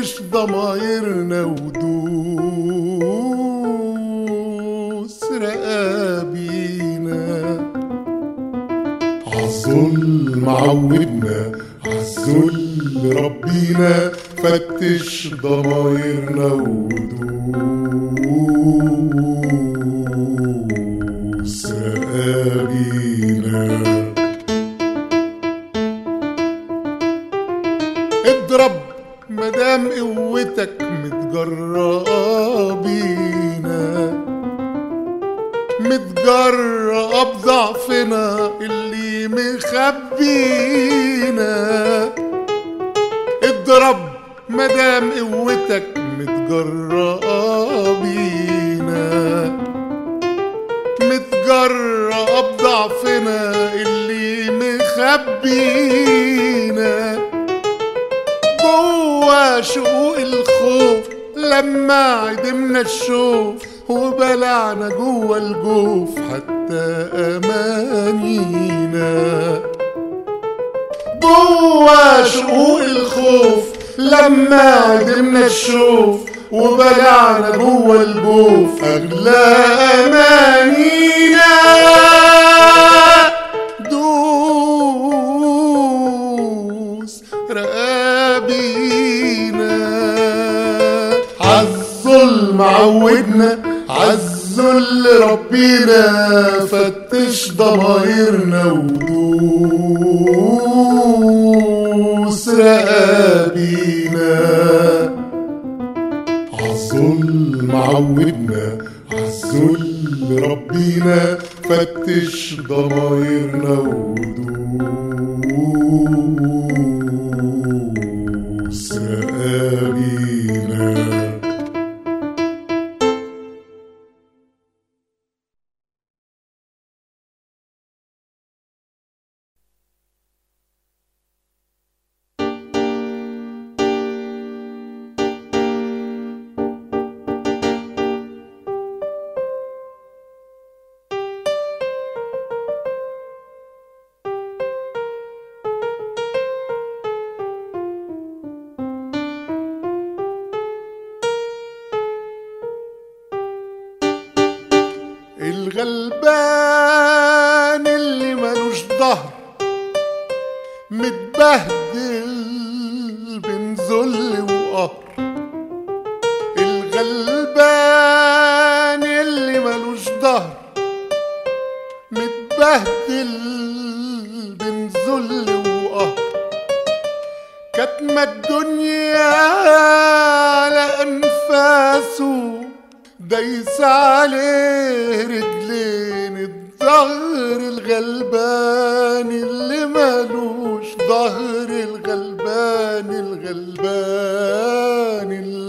فتش ضمايرنا ودوس رقابينا عالظلم عودنا عالذل ربينا فتش ضمايرنا ودوس رقابينا اضرب مدام قوتك متجرأة بينا متجرأة بضعفنا اللي مخبينا اضرب مدام قوتك متجرأة بينا متجرأة بضعفنا اللي مخبينا جوا شقوق الخوف لما عدمنا الشوف وبلعنا جوا الجوف حتى أمانينا جوا شقوق الخوف لما عدمنا الشوف وبلعنا جوا الجوف أغلى أمانينا دوس رقابينا عالظلم عودنا عالذل ربينا فتش ضمايرنا ودوس رقابينا عالظلم عودنا عالذل ربينا فتش ضمايرنا ودوس رقابينا الغلبان اللي ملوش ظهر متبهدل بين ذل وقهر الغلبان اللي ملوش ظهر متبهدل بين ذل وقهر كتمة الدنيا على أنفاسه دايس عليه رجلين الظهر الغلبان اللي مالوش ظهر الغلبان الغلبان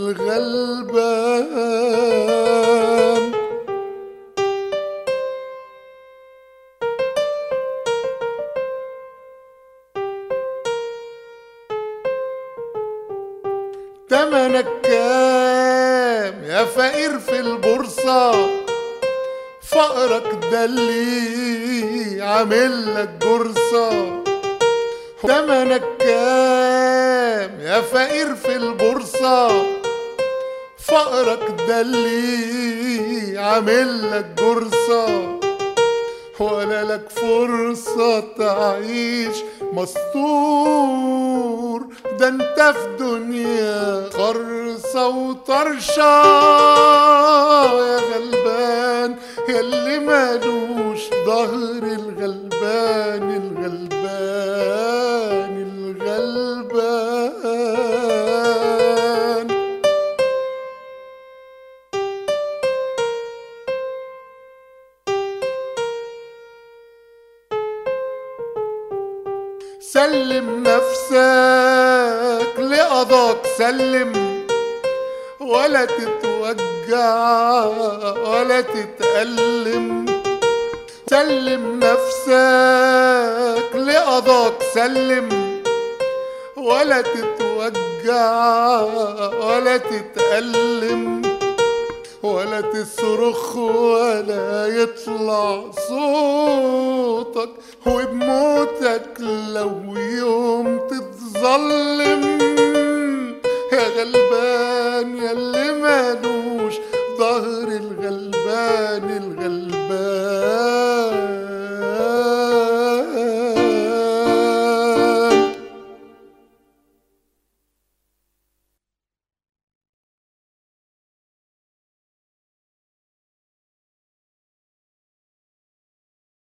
الغلبان تمنك كام يا فقير في البورصة فقرك ده اللي عامل لك جرصة تمنك كام يا فقير في البورصة فقرك ده اللي عامل لك جرصة ولا لك فرصة تعيش مستور ده انت في دنيا خرصة وطرشة يا غلبان ياللي مالوش ظهر الغلبان الغلبان الغلبان سلم نفسك لقضاك سلم ولا تتوجع ولا تتألم سلم نفسك لقضاك سلم ولا تتوجع ولا تتألم ولا تصرخ ولا يطلع صوتك وبموتك لو يوم تتظلم يا غلبان يا اللي مالوش ظهر الغلبان الغلبان